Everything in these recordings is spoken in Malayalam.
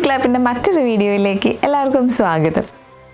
ന്യൂസ് ക്ലാപ്പിൻ്റെ മറ്റൊരു വീഡിയോയിലേക്ക് എല്ലാവർക്കും സ്വാഗതം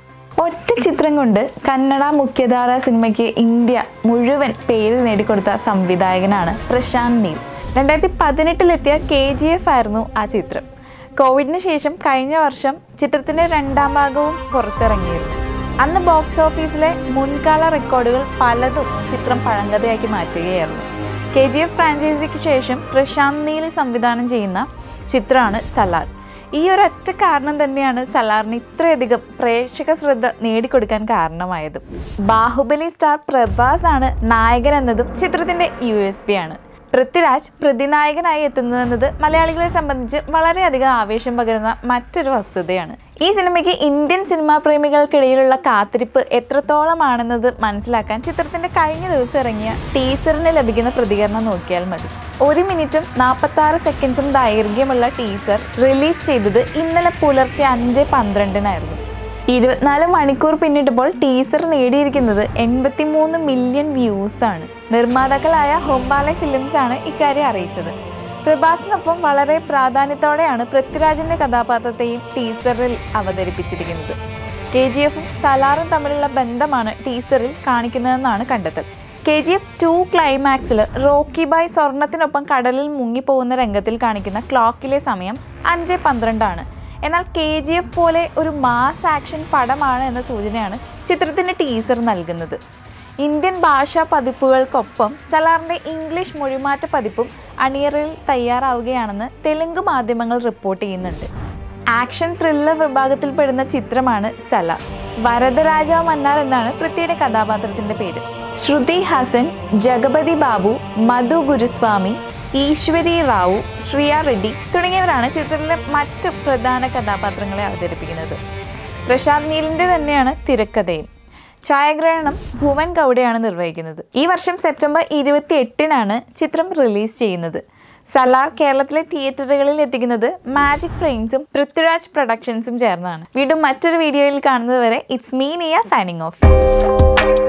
ഒറ്റ ചിത്രം കൊണ്ട് കന്നഡ മുഖ്യധാര സിനിമയ്ക്ക് ഇന്ത്യ മുഴുവൻ പേര് നേടിക്കൊടുത്ത സംവിധായകനാണ് പ്രശാന്ത് നീൽ രണ്ടായിരത്തി പതിനെട്ടിലെത്തിയ കെ ജി എഫ് ആയിരുന്നു ആ ചിത്രം കോവിഡിന് ശേഷം കഴിഞ്ഞ വർഷം ചിത്രത്തിൻ്റെ രണ്ടാം ഭാഗവും പുറത്തിറങ്ങിയിരുന്നു അന്ന് ബോക്സ് ഓഫീസിലെ മുൻകാല റെക്കോർഡുകൾ പലതും ചിത്രം പഴങ്കഥയാക്കി മാറ്റുകയായിരുന്നു കെ ജി എഫ് ഫ്രാഞ്ചൈസിക്ക് ശേഷം പ്രശാന്ത് നീൽ സംവിധാനം ചെയ്യുന്ന ചിത്രമാണ് സലാർ ഈ ഒരൊറ്റ കാരണം തന്നെയാണ് സലാറിന് ഇത്രയധികം പ്രേക്ഷക ശ്രദ്ധ നേടിക്കൊടുക്കാൻ കാരണമായത് ബാഹുബലി സ്റ്റാർ പ്രഭാസ് ആണ് നായകൻ എന്നതും ചിത്രത്തിന്റെ യു എസ് പി ആണ് പൃഥ്വിരാജ് പ്രതിനായകനായി എത്തുന്നതെന്നത് മലയാളികളെ സംബന്ധിച്ച് വളരെയധികം ആവേശം പകരുന്ന മറ്റൊരു വസ്തുതയാണ് ഈ സിനിമയ്ക്ക് ഇന്ത്യൻ സിനിമാ പ്രേമികൾക്കിടയിലുള്ള കാത്തിരിപ്പ് എത്രത്തോളമാണെന്നത് മനസ്സിലാക്കാൻ ചിത്രത്തിന്റെ കഴിഞ്ഞ ദിവസം ഇറങ്ങിയ ടീസറിന് ലഭിക്കുന്ന പ്രതികരണം നോക്കിയാൽ മതി ഒരു മിനിറ്റും നാൽപ്പത്തി ആറ് സെക്കൻഡ്സും ദൈർഘ്യമുള്ള ടീസർ റിലീസ് ചെയ്തത് ഇന്നലെ പുലർച്ചെ അഞ്ച് പന്ത്രണ്ടിനായിരുന്നു ഇരുപത്തിനാല് മണിക്കൂർ പിന്നിട്ടപ്പോൾ ടീസർ നേടിയിരിക്കുന്നത് എൺപത്തിമൂന്ന് മില്യൺ വ്യൂസ് ആണ് നിർമ്മാതാക്കളായ ഹൊമ്പാലെ ഫിലിംസ് ആണ് ഇക്കാര്യം അറിയിച്ചത് പ്രഭാസിനൊപ്പം വളരെ പ്രാധാന്യത്തോടെയാണ് പൃഥ്വിരാജിന്റെ കഥാപാത്രത്തെയും ടീസറിൽ അവതരിപ്പിച്ചിരിക്കുന്നത് കെ ജി എഫും സലാറും തമ്മിലുള്ള ബന്ധമാണ് ടീസറിൽ കാണിക്കുന്നതെന്നാണ് കണ്ടെത്തൽ കെ ജി എഫ് ടു ക്ലൈമാക്സിൽ റോക്കി ബായ് സ്വർണത്തിനൊപ്പം കടലിൽ മുങ്ങിപ്പോകുന്ന രംഗത്തിൽ കാണിക്കുന്ന ക്ലോക്കിലെ സമയം അഞ്ച് പന്ത്രണ്ടാണ് എന്നാൽ കെ ജി എഫ് പോലെ ഒരു മാസ് ആക്ഷൻ പടമാണ് എന്ന സൂചനയാണ് ചിത്രത്തിൻ്റെ ടീസർ നൽകുന്നത് ഇന്ത്യൻ ഭാഷാ പതിപ്പുകൾക്കൊപ്പം സലാറിൻ്റെ ഇംഗ്ലീഷ് മൊഴിമാറ്റ പതിപ്പും അണിയറയിൽ തയ്യാറാവുകയാണെന്ന് തെലുങ്ക് മാധ്യമങ്ങൾ റിപ്പോർട്ട് ചെയ്യുന്നുണ്ട് ആക്ഷൻ ത്രില്ലർ വിഭാഗത്തിൽപ്പെടുന്ന ചിത്രമാണ് സലാർ വരദരാജ മന്നാർ എന്നാണ് പൃഥ്വിയുടെ കഥാപാത്രത്തിന്റെ പേര് ശ്രുതി ഹാസൻ ജഗപതി ബാബു മധു ഗുരുസ്വാമി ഈശ്വരി റാവു ശ്രിയ റെഡ്ഡി തുടങ്ങിയവരാണ് ചിത്രത്തിലെ മറ്റ് പ്രധാന കഥാപാത്രങ്ങളെ അവതരിപ്പിക്കുന്നത് പ്രശാന്ത് നീലിന്റെ തന്നെയാണ് തിരക്കഥയും ഛായാഗ്രഹണം ഭുവൻ ഗൗഡയാണ് നിർവഹിക്കുന്നത് ഈ വർഷം സെപ്റ്റംബർ ഇരുപത്തി എട്ടിനാണ് ചിത്രം റിലീസ് ചെയ്യുന്നത് സലാർ കേരളത്തിലെ തിയേറ്ററുകളിൽ എത്തിക്കുന്നത് മാജിക് ഫ്രെയിംസും പൃഥ്വിരാജ് പ്രൊഡക്ഷൻസും ചേർന്നാണ് വീണ്ടും മറ്റൊരു വീഡിയോയിൽ കാണുന്നത് വരെ it's me Niya signing of